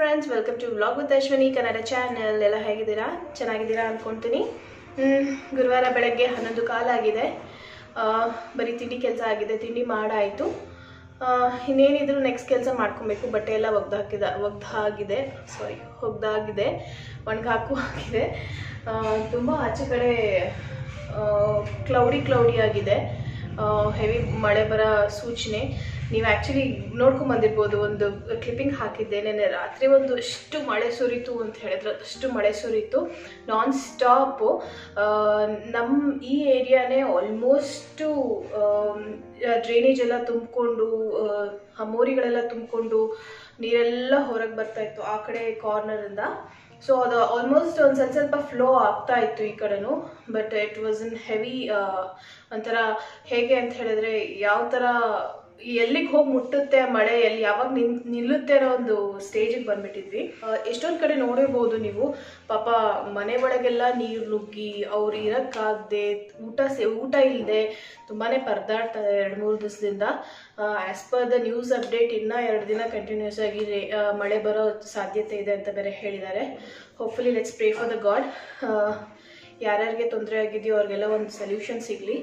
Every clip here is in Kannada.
friends welcome to vlog with Ashwini Kannada channel ಎಲ್ಲ ಹೇಗಿದ್ದೀರಾ ಚೆನ್ನಾಗಿದ್ದೀರಾ ಅನ್ಕೊಂತೀನಿ ಹ್ಮ್, ಗುರುವಾರ ಬೆಳಗ್ಗೆ ಹನ್ನೊಂದು ಕಾಲಾಗಿದೆ ಆ, ಬರೀ ತಿಂಡಿ ಕೆಲಸ ಆಗಿದೆ ತಿಂಡಿ ಮಾಡಾಯಿತು ಇನ್ನೇನಿದ್ರು ನೆಕ್ಸ್ಟ್ ಕೆಲಸ ಮಾಡ್ಕೊಬೇಕು ಬಟ್ಟೆ ಎಲ್ಲ ಒಗ್ದಾಕಿದ ಒಗ್ದಾಗಿದೆ ಸಾರಿ ಒಗ್ದಾಗಿದೆ ಒಣಗಾಕು ಆಗಿದೆ ತುಂಬ ಆಚೆ ಕಡೆ ಕ್ಲೌಡಿ ಕ್ಲೌಡಿ ಆಗಿದೆ ಹೆವಿ ಮಳೆ ಬರೋ ಸೂಚನೆ ನೀವು ಆ್ಯಕ್ಚುಲಿ ನೋಡ್ಕೊಂಡ್ ಬಂದಿರ್ಬೋದು ಒಂದು ಕ್ಲಿಪ್ಪಿಂಗ್ ಹಾಕಿದ್ದೆ ನೆನ್ನೆ ರಾತ್ರಿ ಒಂದು ಎಷ್ಟು ಮಳೆ ಸುರಿತು ಅಂತ ಹೇಳಿದ್ರು ಅಷ್ಟು ಮಳೆ ಸುರಿತು ನಾನ್ ಸ್ಟಾಪು ನಮ್ಮ ಈ ಏರಿಯಾನೇ ಆಲ್ಮೋಸ್ಟು ಡ್ರೈನೇಜ್ ಎಲ್ಲ ತುಂಬಿಕೊಂಡು ಮೋರಿಗಳೆಲ್ಲ ತುಂಬಿಕೊಂಡು ನೀರೆಲ್ಲ ಹೊರಗೆ ಬರ್ತಾ ಇತ್ತು ಆ ಕಡೆ ಕಾರ್ನರಿಂದ ಸೊ ಅದು ಆಲ್ಮೋಸ್ಟ್ ಒಂದು ಸ್ವಲ್ಪ ಸ್ವಲ್ಪ ಫ್ಲೋ ಆಗ್ತಾ ಇತ್ತು ಈ ಕಡೆನೂ but it was in heavy ಒಂಥರ ಹೇಗೆ ಅಂತ ಹೇಳಿದ್ರೆ ಯಾವ ಥರ ಎಲ್ಲಿಗೆ ಹೋಗಿ ಮುಟ್ಟುತ್ತೆ ಮಳೆ ಎಲ್ಲಿ ಯಾವಾಗ ನಿನ್ ನಿಲ್ಲುತ್ತೆ ಅನ್ನೋ ಒಂದು ಸ್ಟೇಜಿಗೆ ಬಂದ್ಬಿಟ್ಟಿದ್ವಿ ಎಷ್ಟೊಂದು ಕಡೆ ನೋಡಿರ್ಬೋದು ನೀವು ಪಾಪ ಮನೆ ಒಳಗೆಲ್ಲ ನೀರು ನುಗ್ಗಿ ಅವ್ರು ಇರೋಕ್ಕಾಗದೆ ಊಟ ಸೇ ಊಟ ಇಲ್ಲದೆ ತುಂಬಾ ಪರದಾಡ್ತಾರೆ ಎರಡು ಮೂರು ದಿವಸದಿಂದ as per the news update ಇನ್ನೂ ಎರಡು ದಿನ ಕಂಟಿನ್ಯೂಸ್ ಆಗಿ ರೇ- ಆ, ಮಳೆ ಬರೋ ಸಾಧ್ಯತೆ ಇದೆ ಅಂತ ಬೇರೆ ಹೇಳಿದ್ದಾರೆ hopefully let's pray for the god ಯಾರ್ಯಾರಿಗೆ ತೊಂದರೆ ಆಗಿದೆಯೋ ಅವ್ರಿಗೆಲ್ಲ ಒಂದು ಸೊಲ್ಯೂಷನ್ ಸಿಗಲಿ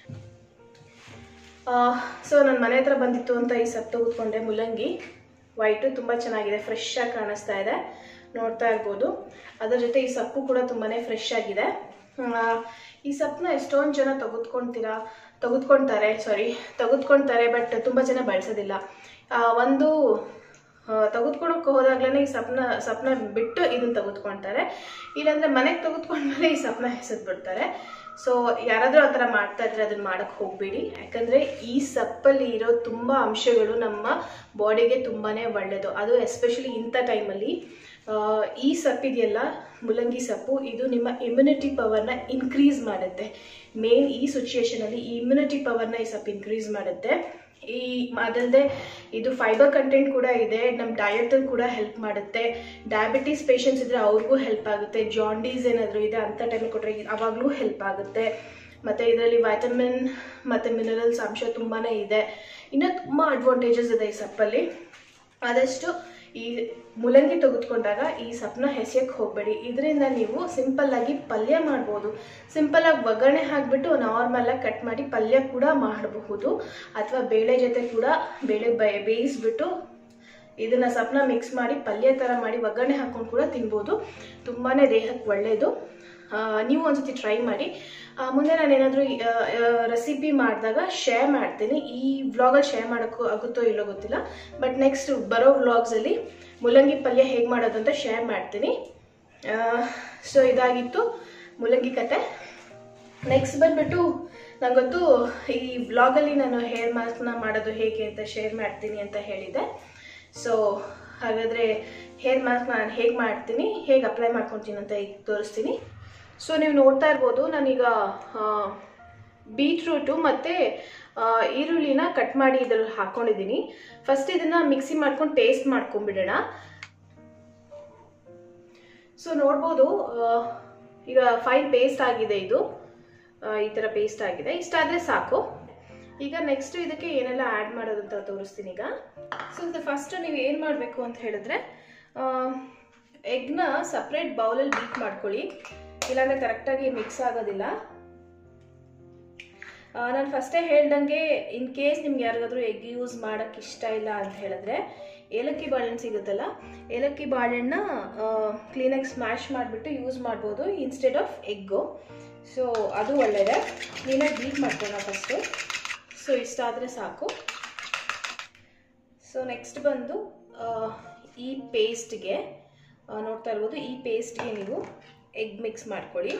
ಸೊ ನನ್ನ ಮನೆ ಹತ್ರ ಬಂದಿತ್ತು ಅಂತ ಈ ಸಪ್ ತೆಗೆದುಕೊಂಡೆ ಮುಲ್ಲಂಗಿ ವೈಟು ತುಂಬ ಚೆನ್ನಾಗಿದೆ ಫ್ರೆಶ್ ಆಗಿ ಕಾಣಿಸ್ತಾ ಇದೆ ನೋಡ್ತಾ ಇರ್ಬೋದು ಅದರ ಜೊತೆ ಈ ಸೊಪ್ಪು ಕೂಡ ತುಂಬಾ ಫ್ರೆಶ್ ಆಗಿದೆ ಆ, ಈ ಸೊಪ್ಪನ್ನ ಎಷ್ಟೊಂದು ಜನ ತೆಗೆದುಕೊಳ್ತೀರಾ ತೆಗೆದುಕೊಳ್ತಾರೆ ಸಾರಿ ತೆಗೆದುಕೊಳ್ತಾರೆ ಬಟ್ ತುಂಬ ಜನ ಬಳಸೋದಿಲ್ಲ ಆ, ಒಂದು ತೆಗೆದುಕೊಳಕ್ಕೆ ಹೋದಾಗ್ಲೇ ಈ ಸಪ್ನ ಸಪ್ನ ಬಿಟ್ಟು ಇದನ್ನ ತೆಗೆದುಕೊಳ್ತಾರೆ ಇಲ್ಲಾಂದ್ರೆ ಮನೆಗೆ ತೆಗೆದುಕೊಂಡ್ಮೇಲೆ ಈ ಸಪ್ನ ಹೆಸರು ಬಿಡ್ತಾರೆ ಸೊ ಯಾರಾದರೂ ಆ ಥರ ಮಾಡ್ತಾ ಇದ್ರೆ ಅದನ್ನ ಮಾಡಕ್ಕೆ ಹೋಗಬೇಡಿ ಯಾಕಂದರೆ ಈ ಸಪ್ಪಲ್ಲಿ ಇರೋ ತುಂಬ ಅಂಶಗಳು ನಮ್ಮ ಬಾಡಿಗೆ ತುಂಬಾ ಒಳ್ಳೆಯದು ಅದು ಎಸ್ಪೆಷಲಿ ಇಂಥ ಟೈಮಲ್ಲಿ ಈ ಸಪ್ಪಿದೆಯಲ್ಲ ಮುಲ್ಲಂಗಿ ಸೊಪ್ಪು ಇದು ನಿಮ್ಮ ಇಮ್ಯುನಿಟಿ ಪವರ್ನ ಇನ್ಕ್ರೀಸ್ ಮಾಡುತ್ತೆ ಮೇನ್ ಈ ಸಿಚುಯೇಷನಲ್ಲಿ ಈ ಇಮ್ಯುನಿಟಿ ಪವರ್ನ ಈ ಸೊಪ್ಪು ಇನ್ಕ್ರೀಸ್ ಮಾಡುತ್ತೆ ಈ ಅದಲ್ಲದೆ ಇದು ಫೈಬರ್ ಕಂಟೆಂಟ್ ಕೂಡ ಇದೆ ನಮ್ಮ ಡಯಟಲ್ಲಿ ಕೂಡ ಹೆಲ್ಪ್ ಮಾಡುತ್ತೆ ಡಯಾಬಿಟೀಸ್ ಪೇಷಂಟ್ಸ್ ಇದ್ರೆ ಅವ್ರಿಗೂ ಹೆಲ್ಪ್ ಆಗುತ್ತೆ ಜಾಂಡೀಸ್ ಏನಾದರೂ ಇದೆ ಅಂಥ ಟೈಮಿಗೆ ಕೊಟ್ಟರೆ ಅವಾಗಲೂ ಹೆಲ್ಪ್ ಆಗುತ್ತೆ ಮತ್ತು ಇದರಲ್ಲಿ ವೈಟಮಿನ್ ಮತ್ತು ಮಿನರಲ್ಸ್ ಅಂಶ ತುಂಬಾ ಇದೆ ಇನ್ನೂ ತುಂಬ ಅಡ್ವಾಂಟೇಜಸ್ ಇದೆ ಈ ಸಪ್ಪಲ್ಲಿ ಆದಷ್ಟು ಈ ಮುಲಂಗಿ ತೆಗೆದುಕೊಂಡಾಗ ಈ ಸಪ್ಪನ್ನ ಹೆಸೆಯಕ್ಕೆ ಹೋಗಬೇಡಿ ಇದರಿಂದ ನೀವು ಸಿಂಪಲ್ ಆಗಿ ಪಲ್ಯ ಮಾಡ್ಬೋದು ಸಿಂಪಲ್ ಆಗಿ ಒಗ್ಗರಣೆ ಹಾಕಿಬಿಟ್ಟು ನಾರ್ಮಲ್ ಆಗಿ ಕಟ್ ಮಾಡಿ ಪಲ್ಯ ಕೂಡ ಮಾಡಬಹುದು ಅಥವಾ ಬೇಳೆ ಜೊತೆ ಕೂಡ ಬೇಳೆ ಬೇ ಬೇಯಿಸ್ಬಿಟ್ಟು ಇದನ್ನ ಸಪ್ಪನ್ನ ಮಿಕ್ಸ್ ಮಾಡಿ ಪಲ್ಯ ಥರ ಮಾಡಿ ಒಗ್ಗರಣೆ ಹಾಕೊಂಡು ಕೂಡ ತಿನ್ಬೋದು ತುಂಬಾ ದೇಹಕ್ಕೆ ಒಳ್ಳೆಯದು ಆ, ನೀವು ಒಂದ್ಸತಿ ಟ್ರೈ ಮಾಡಿ ಆ, ಮುಂದೆ ನಾನು ಏನಾದರೂ ರೆಸಿಪಿ ಮಾಡಿದಾಗ ಶೇರ್ ಮಾಡ್ತೀನಿ ಈ ವ್ಲಾಗಲ್ಲಿ ಶೇರ್ ಮಾಡೋಕ್ಕೂ ಆಗುತ್ತೋ ಇಲ್ಲೋ ಗೊತ್ತಿಲ್ಲ ಬಟ್ ನೆಕ್ಸ್ಟ್ ಬರೋ ವ್ಲಾಗ್ಸಲ್ಲಿ ಮುಲ್ಲಂಗಿ ಪಲ್ಯ ಹೇಗೆ ಮಾಡೋದು ಅಂತ ಶೇರ್ ಮಾಡ್ತೀನಿ ಸೊ ಇದಾಗಿತ್ತು ಮುಲ್ಲಂಗಿ ಕತೆ ನೆಕ್ಸ್ಟ್ ಬಂದ್ಬಿಟ್ಟು ನಂಗೊತ್ತು ಈ ವ್ಲಾಗಲ್ಲಿ ನಾನು ಹೇರ್ ಮಾಸ್ಕ್ನ ಮಾಡೋದು ಹೇಗೆ ಅಂತ ಶೇರ್ ಮಾಡ್ತೀನಿ ಅಂತ ಹೇಳಿದೆ ಸೊ ಹಾಗಾದರೆ ಹೇರ್ ಮಾಸ್ಕ್ ನಾನು ಹೇಗೆ ಮಾಡ್ತೀನಿ ಹೇಗೆ ಅಪ್ಲೈ ಮಾಡ್ಕೊತೀನಿ ಅಂತ ಈಗ ತೋರಿಸ್ತೀನಿ ಸೊ ನೀವು ನೋಡ್ತಾ ಇರ್ಬೋದು ನಾನೀಗ ಬೀಟ್ರೂಟು ಮತ್ತು ಈರುಳ್ಳಿನ ಕಟ್ ಮಾಡಿ ಇದ್ರಲ್ಲಿ ಹಾಕ್ಕೊಂಡಿದ್ದೀನಿ ಫಸ್ಟ್ ಇದನ್ನು ಮಿಕ್ಸಿ ಮಾಡ್ಕೊಂಡು ಟೇಸ್ಟ್ ಮಾಡ್ಕೊಂಡ್ಬಿಡೋಣ ಸೊ ನೋಡ್ಬೋದು ಆ, ಈಗ ಫೈನ್ ಪೇಸ್ಟ್ ಆಗಿದೆ ಇದು ಆ, ಈ ಥರ ಪೇಸ್ಟ್ ಆಗಿದೆ ಇಷ್ಟಾದರೆ ಸಾಕು ಈಗ ನೆಕ್ಸ್ಟ್ ಇದಕ್ಕೆ ಏನೆಲ್ಲ ಆ್ಯಡ್ ಮಾಡೋದು ಅಂತ ತೋರಿಸ್ತೀನಿ ಈಗ ಸೊ ಇದು ಫಸ್ಟ್ ನೀವು ಏನು ಮಾಡಬೇಕು ಅಂತ ಹೇಳಿದ್ರೆ ಎಗ್ನ ಸಪ್ರೇಟ್ ಬೌಲಲ್ಲಿ ಬೀಟ್ ಮಾಡ್ಕೊಳ್ಳಿ ಇಲ್ಲಾಂದರೆ ಕರೆಕ್ಟಾಗಿ ಮಿಕ್ಸ್ ಆಗೋದಿಲ್ಲ ನಾನು ಫಸ್ಟೇ ಹೇಳ್ದಂಗೆ ಇನ್ ಕೇಸ್ ನಿಮ್ಗೆ ಯಾರಿಗಾದ್ರೂ ಎಗ್ ಯೂಸ್ ಮಾಡೋಕ್ಕೆ ಇಷ್ಟ ಇಲ್ಲ ಅಂತ ಹೇಳಿದ್ರೆ ಏಲಕ್ಕಿ ಬಾಳೆಹಣ್ಣು ಸಿಗುತ್ತಲ್ಲ ಏಲಕ್ಕಿ ಬಾಳೆಹಣ್ಣ ಕ್ಲೀನಾಗಿ ಸ್ಮ್ಯಾಶ್ ಮಾಡಿಬಿಟ್ಟು ಯೂಸ್ ಮಾಡ್ಬೋದು ಇನ್ಸ್ಟೆಡ್ ಆಫ್ ಎಗ್ಗು ಸೊ ಅದು ಒಳ್ಳೆಯದೇ ಕ್ಲೀನಾಗಿ ಬೀಟ್ ಮಾಡ್ಕೊಳ್ಳೋಣ ಫಸ್ಟು ಸೊ ಇಷ್ಟಾದರೆ ಸಾಕು ಸೊ ನೆಕ್ಸ್ಟ್ ಬಂದು ಆ, ಈ ಪೇಸ್ಟ್ಗೆ ನೋಡ್ತಾ ಇರ್ಬೋದು ಈ ಪೇಸ್ಟ್ಗೆ ನೀವು ಎಗ್ ಮಿಕ್ಸ್ ಮಾಡ್ಕೊಳ್ಳಿ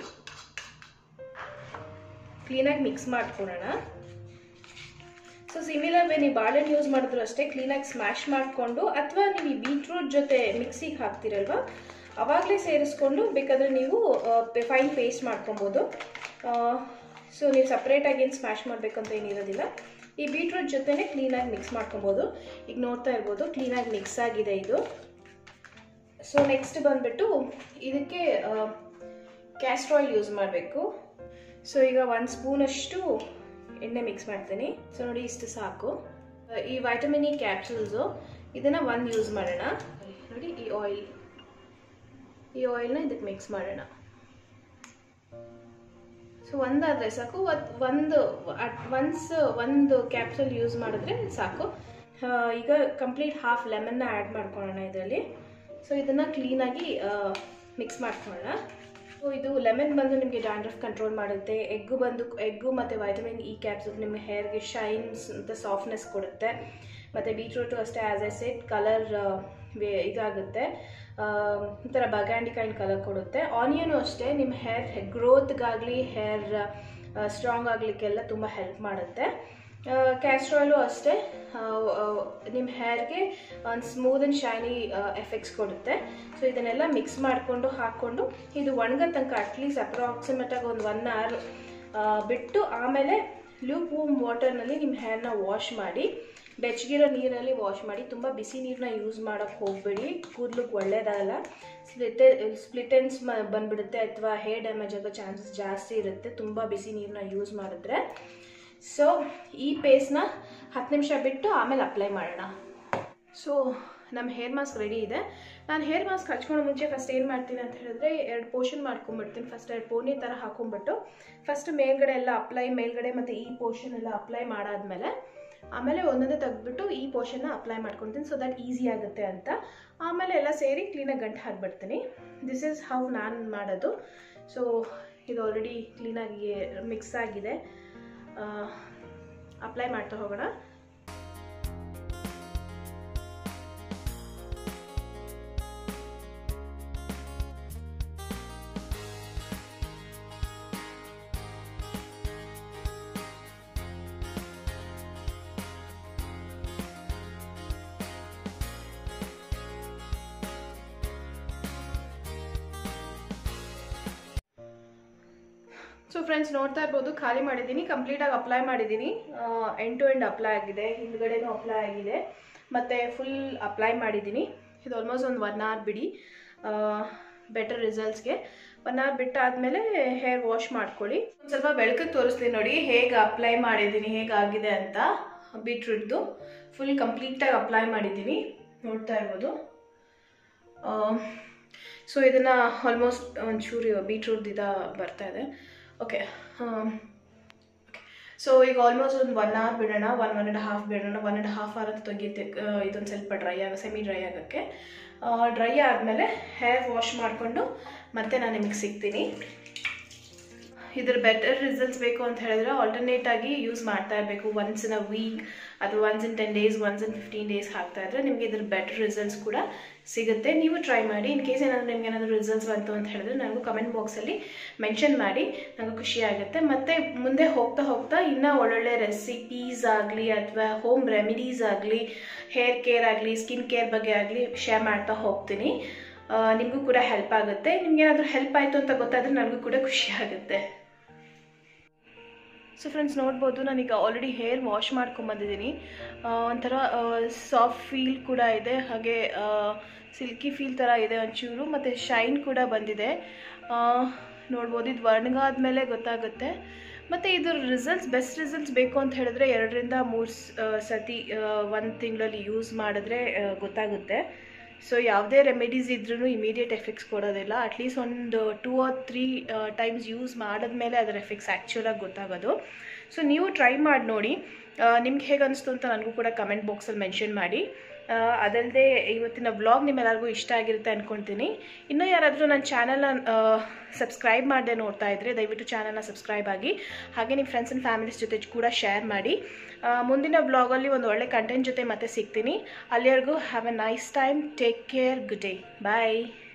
ಕ್ಲೀನಾಗಿ ಮಿಕ್ಸ್ ಮಾಡ್ಕೊಳ್ಳೋಣ ಸೊ ಸಿಮಿಲರ್ ವೇ ನೀವು ಬಾಳೆಹಣ್ಣು ಯೂಸ್ ಮಾಡಿದ್ರು ಅಷ್ಟೇ ಕ್ಲೀನಾಗಿ ಸ್ಮ್ಯಾಶ್ ಮಾಡಿಕೊಂಡು ಅಥವಾ ನೀವು ಈ ಬೀಟ್ರೂಟ್ ಜೊತೆ ಮಿಕ್ಸಿಗೆ ಹಾಕ್ತಿರಲ್ವ ಅವಾಗಲೇ ಸೇರಿಸ್ಕೊಂಡು ಬೇಕಾದರೆ ನೀವು ಫೈನ್ ಪೇಸ್ಟ್ ಮಾಡ್ಕೊಬೋದು ಸೊ ನೀವು ಸಪ್ರೇಟಾಗಿ ಏನು ಸ್ಮ್ಯಾಶ್ ಮಾಡಬೇಕಂತ ಏನಿರೋದಿಲ್ಲ ಈ ಬೀಟ್ರೂಟ್ ಜೊತೆನೇ ಕ್ಲೀನಾಗಿ ಮಿಕ್ಸ್ ಮಾಡ್ಕೊಬೋದು ಈಗ ನೋಡ್ತಾ ಇರ್ಬೋದು ಕ್ಲೀನಾಗಿ ಮಿಕ್ಸ್ ಆಗಿದೆ ಇದು ಸೊ ನೆಕ್ಸ್ಟ್ ಬಂದ್ಬಿಟ್ಟು ಇದಕ್ಕೆ ಕ್ಯಾಸ್ಟ್ರ್ ಆಯಿಲ್ ಯೂಸ್ ಮಾಡಬೇಕು ಸೊ ಈಗ ಒಂದು ಸ್ಪೂನಷ್ಟು ಎಣ್ಣೆ ಮಿಕ್ಸ್ ಮಾಡ್ತೀನಿ ಸೊ ನೋಡಿ ಇಷ್ಟು ಸಾಕು ಈ ವೈಟಮಿನ್ ಇ ಕ್ಯಾಪ್ಸೂಲ್ಸು ಇದನ್ನು ಒಂದು ಯೂಸ್ ಮಾಡೋಣ ನೋಡಿ ಈ ಆಯಿಲ್ ಈ ಆಯಿಲ್ನ ಇದಕ್ಕೆ ಮಿಕ್ಸ್ ಮಾಡೋಣ ಸೊ ಒಂದಾದರೆ ಸಾಕು ಒಂದು ಒನ್ಸ್ ಒಂದು ಕ್ಯಾಪ್ಸೂಲ್ ಯೂಸ್ ಮಾಡಿದ್ರೆ ಸಾಕು ಈಗ ಕಂಪ್ಲೀಟ್ ಹಾಫ್ ಲೆಮನ್ನ ಆ್ಯಡ್ ಮಾಡ್ಕೊಳ್ಳೋಣ ಇದರಲ್ಲಿ ಸೊ ಇದನ್ನು ಕ್ಲೀನಾಗಿ ಮಿಕ್ಸ್ ಮಾಡ್ಕೊಳ್ಳೋಣ ಸೊ ಇದು ಲೆಮನ್ ಬಂದು ನಿಮಗೆ ಡ್ಯಾಂಡ್ರಫ್ ಕಂಟ್ರೋಲ್ ಮಾಡುತ್ತೆ ಎಗ್ಗು ಬಂದು ಎಗ್ಗು ಮತ್ತು ವೈಟಮಿನ್ ಇ ಕ್ಯಾಪ್ಸೂಲ್ ನಿಮ್ಮ ಹೇರ್ಗೆ ಶೈನ್ಸ್ ಮತ್ತು ಸಾಫ್ಟ್ನೆಸ್ ಕೊಡುತ್ತೆ ಮತ್ತು ಬೀಟ್ರೂಟು ಅಷ್ಟೇ ಆ್ಯಸ್ ಎ ಸೆಟ್ ಕಲರ್ ಇದಾಗುತ್ತೆ ಒಂಥರ ಬಗಾಂಡಿ ಕೈಂಡ್ ಕಲರ್ ಕೊಡುತ್ತೆ ಆನಿಯನು ಅಷ್ಟೇ ನಿಮ್ಮ ಹೇರ್ ಗ್ರೋತ್ಗಾಗಲಿ ಹೇರ್ ಸ್ಟ್ರಾಂಗ್ ಆಗಲಿಕ್ಕೆಲ್ಲ ತುಂಬ ಹೆಲ್ಪ್ ಮಾಡುತ್ತೆ ಕ್ಯಾಸ್ಟ್ರಾಯ್ಲು ಅಷ್ಟೇ ನಿಮ್ಮ ಹೇರ್ಗೆ ಒಂದು ಸ್ಮೂತ್ ಆ್ಯಂಡ್ ಶೈನಿ ಎಫೆಕ್ಟ್ಸ್ ಕೊಡುತ್ತೆ ಸೊ ಇದನ್ನೆಲ್ಲ ಮಿಕ್ಸ್ ಮಾಡಿಕೊಂಡು ಹಾಕ್ಕೊಂಡು ಇದು ಒಣಗೋ ತನಕ ಅಟ್ಲೀಸ್ಟ್ ಅಪ್ರಾಕ್ಸಿಮೇಟಾಗಿ ಒಂದು ಒನ್ ಅವರ್ ಬಿಟ್ಟು ಆಮೇಲೆ ಲೂಪ್ ವೂಮ್ ವಾಟರ್ನಲ್ಲಿ ನಿಮ್ಮ ಹೇರ್ನ ವಾಶ್ ಮಾಡಿ ಬೆಚ್ಚಗಿರೋ ನೀರಲ್ಲಿ ವಾಶ್ ಮಾಡಿ ತುಂಬ ಬಿಸಿ ನೀರನ್ನ ಯೂಸ್ ಮಾಡೋಕ್ಕೆ ಹೋಗಬೇಡಿ ಕೂದಲಿಗೆ ಒಳ್ಳೇದಾಗಲ್ಲ ಸ್ಪ್ಲಿಟೆ ಸ್ಪ್ಲಿಟೆನ್ಸ್ ಮ ಬಂದ್ಬಿಡುತ್ತೆ ಅಥವಾ ಹೇರ್ ಡ್ಯಾಮೇಜ್ ಆಗೋ ಚಾನ್ಸಸ್ ಜಾಸ್ತಿ ಇರುತ್ತೆ ತುಂಬ ಬಿಸಿ ನೀರನ್ನ ಯೂಸ್ ಮಾಡಿದ್ರೆ ಸೊ ಈ ಪೇಸ್ಟ್ನ ಹತ್ತು ನಿಮಿಷ ಬಿಟ್ಟು ಆಮೇಲೆ ಅಪ್ಲೈ ಮಾಡೋಣ ಸೊ ನಮ್ಮ ಹೇರ್ ಮಾಸ್ಕ್ ರೆಡಿ ಇದೆ ನಾನು ಹೇರ್ ಮಾಸ್ಕ್ ಹಚ್ಕೊಳ್ಳೋ ಮುಂಚೆ ಫಸ್ಟ್ ಏನು ಮಾಡ್ತೀನಿ ಅಂತ ಹೇಳಿದ್ರೆ ಎರಡು ಪೋರ್ಷನ್ ಮಾಡ್ಕೊಂಬಿಡ್ತೀನಿ ಫಸ್ಟ್ ಎರಡು ಪೋನಿ ಥರ ಹಾಕೊಂಡ್ಬಿಟ್ಟು ಫಸ್ಟ್ ಮೇಲ್ಗಡೆ ಎಲ್ಲ ಅಪ್ಲೈ ಮೇಲ್ಗಡೆ ಮತ್ತು ಈ ಪೋರ್ಷನ್ ಎಲ್ಲ ಅಪ್ಲೈ ಮಾಡಾದ್ಮೇಲೆ ಆಮೇಲೆ ಒಂದೊಂದೇ ತೆಗೆದ್ಬಿಟ್ಟು ಈ ಪೋರ್ಷನ್ನ ಅಪ್ಲೈ ಮಾಡ್ಕೊತೀನಿ ಸೊ ದಟ್ ಈಸಿ ಆಗುತ್ತೆ ಅಂತ ಆಮೇಲೆ ಎಲ್ಲ ಸೇರಿ ಕ್ಲೀನಾಗಿ ಗಂಟು ಹಾಕ್ಬಿಡ್ತೀನಿ ದಿಸ್ ಈಸ್ ಹೌ ನಾನು ಮಾಡೋದು ಸೊ ಇದು ಆಲ್ರೆಡಿ ಕ್ಲೀನಾಗಿ ಮಿಕ್ಸ್ ಆಗಿದೆ ಅಪ್ಲೈ ಮಾಡ್ತಾ ಹೋಗೋಣ ಸೊ ಫ್ರೆಂಡ್ಸ್ ನೋಡ್ತಾ ಇರ್ಬೋದು ಖಾಲಿ ಮಾಡಿದ್ದೀನಿ ಕಂಪ್ಲೀಟಾಗಿ ಅಪ್ಲೈ ಮಾಡಿದ್ದೀನಿ ಎಂಡ್ ಟು ಎಂಡ್ ಅಪ್ಲೈ ಆಗಿದೆ ಹಿಂದ್ಗಡೆನೂ ಅಪ್ಲೈ ಆಗಿದೆ ಮತ್ತು ಫುಲ್ ಅಪ್ಲೈ ಮಾಡಿದ್ದೀನಿ ಇದು ಆಲ್ಮೋಸ್ಟ್ ಒಂದು ಒನ್ ಅವರ್ ಬಿಡಿ ಬೆಟರ್ ರಿಸಲ್ಟ್ಸ್ಗೆ ಒನ್ ಅವರ್ ಬಿಟ್ಟಾದಮೇಲೆ ಹೇರ್ ವಾಶ್ ಮಾಡ್ಕೊಳ್ಳಿ ಒಂದು ಸ್ವಲ್ಪ ಬೆಳಕಿಗೆ ತೋರಿಸ್ತೀನಿ ನೋಡಿ ಹೇಗೆ ಅಪ್ಲೈ ಮಾಡಿದ್ದೀನಿ ಹೇಗಾಗಿದೆ ಅಂತ ಬೀಟ್ರೂಟ್ದು ಫುಲ್ ಕಂಪ್ಲೀಟಾಗಿ ಅಪ್ಲೈ ಮಾಡಿದ್ದೀನಿ ನೋಡ್ತಾ ಇರ್ಬೋದು ಸೊ ಇದನ್ನು ಆಲ್ಮೋಸ್ಟ್ ಒಂಚೂರು ಬೀಟ್ರೂಟ್ದಿದ ಬರ್ತಾ ಇದೆ ಓಕೆ ಸೊ ಈಗ ಆಲ್ಮೋಸ್ಟ್ ಒಂದು ಒನ್ ಅವರ್ ಬಿಡೋಣ ಒನ್ ಒನ್ ಆ್ಯಂಡ್ ಹಾಫ್ ಬಿಡೋಣ ಒನ್ ಆ್ಯಂಡ್ ಹಾಫ್ ಅವರ್ ಅಂತ ತೆಗಿತೆ ಇದೊಂದು ಸ್ವಲ್ಪ ಡ್ರೈ ಆಗ ಸೆಮಿ ಡ್ರೈ ಆಗೋಕ್ಕೆ ಡ್ರೈ ಆದಮೇಲೆ ಹೇರ್ ವಾಶ್ ಮಾಡಿಕೊಂಡು ಮತ್ತೆ ನಾನು ನಿಮಗೆ ಸಿಗ್ತೀನಿ ಇದ್ರ ಬೆಟರ್ ರಿಸಲ್ಟ್ಸ್ ಬೇಕು ಅಂತ ಹೇಳಿದ್ರೆ ಆಲ್ಟರ್ನೇಟ್ ಆಗಿ ಯೂಸ್ ಮಾಡ್ತಾ ಇರಬೇಕು ಒನ್ಸ್ ಇನ್ ಅ ವೀಕ್ ಅಥವಾ once in ten days once in fifteen days ಹಾಕ್ತಾ ಇದ್ರೆ ನಿಮಗೆ ಇದ್ರ ಬೆಟರ್ ರಿಸಲ್ಟ್ಸ್ ಕೂಡ ಸಿಗುತ್ತೆ ನೀವು ಟ್ರೈ ಮಾಡಿ ಇನ್ ಕೇಸ್ ಏನಾದರೂ ನಿಮ್ಗೆ ಏನಾದರೂ ರಿಸಲ್ಟ್ಸ್ ಬಂತು ಅಂತ ಹೇಳಿದ್ರೆ ನನಗೂ ಕಮೆಂಟ್ ಬಾಕ್ಸಲ್ಲಿ ಮೆನ್ಷನ್ ಮಾಡಿ ನನಗೂ ಖುಷಿ ಆಗುತ್ತೆ ಮತ್ತು ಮುಂದೆ ಹೋಗ್ತಾ ಹೋಗ್ತಾ ಇನ್ನೂ ಒಳ್ಳೊಳ್ಳೆ ರೆಸಿಪೀಸ್ ಆಗಲಿ ಅಥವಾ ಹೋಮ್ ರೆಮಿಡೀಸ್ ಆಗಲಿ ಹೇರ್ ಕೇರ್ ಆಗಲಿ ಸ್ಕಿನ್ ಕೇರ್ ಬಗ್ಗೆ ಆಗಲಿ ಶೇರ್ ಮಾಡ್ತಾ ಹೋಗ್ತೀನಿ ನಿಮಗೂ ಕೂಡ ಹೆಲ್ಪ್ ಆಗುತ್ತೆ ನಿಮ್ಗೆ ಏನಾದರೂ ಹೆಲ್ಪ್ ಆಯಿತು ಅಂತ ಗೊತ್ತಾದರೆ ನನಗೂ ಕೂಡ ಖುಷಿ ಆಗುತ್ತೆ ಸೊ ಫ್ರೆಂಡ್ಸ್ ನೋಡ್ಬೋದು ನಾನೀಗ ಆಲ್ರೆಡಿ ಹೇರ್ ವಾಶ್ ಮಾಡ್ಕೊಂಬಂದಿದ್ದೀನಿ ಒಂಥರ ಸಾಫ್ಟ್ ಫೀಲ್ ಕೂಡ ಇದೆ ಹಾಗೆ ಸಿಲ್ಕಿ ಫೀಲ್ ಥರ ಇದೆ ಒಂಚೂರು ಮತ್ತು ಶೈನ್ ಕೂಡ ಬಂದಿದೆ ನೋಡ್ಬೋದು ಇದು ಒಣಗಾದ್ಮೇಲೆ ಗೊತ್ತಾಗುತ್ತೆ ಮತ್ತು ಇದ್ರ ರಿಸಲ್ಟ್ಸ್ ಬೆಸ್ಟ್ ರಿಸಲ್ಟ್ಸ್ ಬೇಕು ಅಂತ ಹೇಳಿದ್ರೆ ಎರಡರಿಂದ ಮೂರು ಸತಿ ಒಂದು ತಿಂಗಳಲ್ಲಿ ಯೂಸ್ ಮಾಡಿದ್ರೆ ಗೊತ್ತಾಗುತ್ತೆ ಸೊ ಯಾವುದೇ ರೆಮಿಡೀಸ್ ಇದ್ರೂ ಇಮಿಡಿಯೇಟ್ ಎಫೆಕ್ಟ್ಸ್ ಕೊಡೋದಿಲ್ಲ ಅಟ್ಲೀಸ್ಟ್ ಒಂದು two or three times use ಮಾಡಿದ್ಮೇಲೆ ಅದರ ಎಫೆಕ್ಟ್ಸ್ ಆ್ಯಕ್ಚುಲಾಗಿ ಗೊತ್ತಾಗೋದು ಸೊ ನೀವು ಟ್ರೈ ಮಾಡಿ ನೋಡಿ ನಿಮ್ಗೆ ಹೇಗೆ ಅನಿಸ್ತು ಅಂತ ನನಗೂ ಕೂಡ ಕಮೆಂಟ್ ಬಾಕ್ಸಲ್ಲಿ ಮೆನ್ಷನ್ ಮಾಡಿ ಅದಲ್ಲದೆ ಇವತ್ತಿನ ವ್ಲಾಗ್ ನಿಮ್ಮೆಲ್ಲರಿಗೂ ಇಷ್ಟ ಆಗಿರುತ್ತೆ ಅಂದ್ಕೊಳ್ತೀನಿ ಇನ್ನೂ ಯಾರಾದರೂ ನನ್ನ ಚಾನಲ್ನ ಸಬ್ಸ್ಕ್ರೈಬ್ ಮಾಡದೆ ನೋಡ್ತಾ ಇದ್ದರೆ ದಯವಿಟ್ಟು ಚಾನಲ್ನ ಸಬ್ಸ್ಕ್ರೈಬ್ ಆಗಿ ಹಾಗೆ ನಿಮ್ಮ ಫ್ರೆಂಡ್ಸ್ ಆ್ಯಂಡ್ ಫ್ಯಾಮಿಲೀಸ್ ಜೊತೆ ಕೂಡ ಶೇರ್ ಮಾಡಿ ಮುಂದಿನ ವ್ಲಾಗಲ್ಲಿ ಒಂದು ಒಳ್ಳೆ ಕಂಟೆಂಟ್ ಜೊತೆ ಮತ್ತೆ ಸಿಗ್ತೀನಿ ಅಲ್ಲಿವರೆಗೂ have a nice time take care good day bye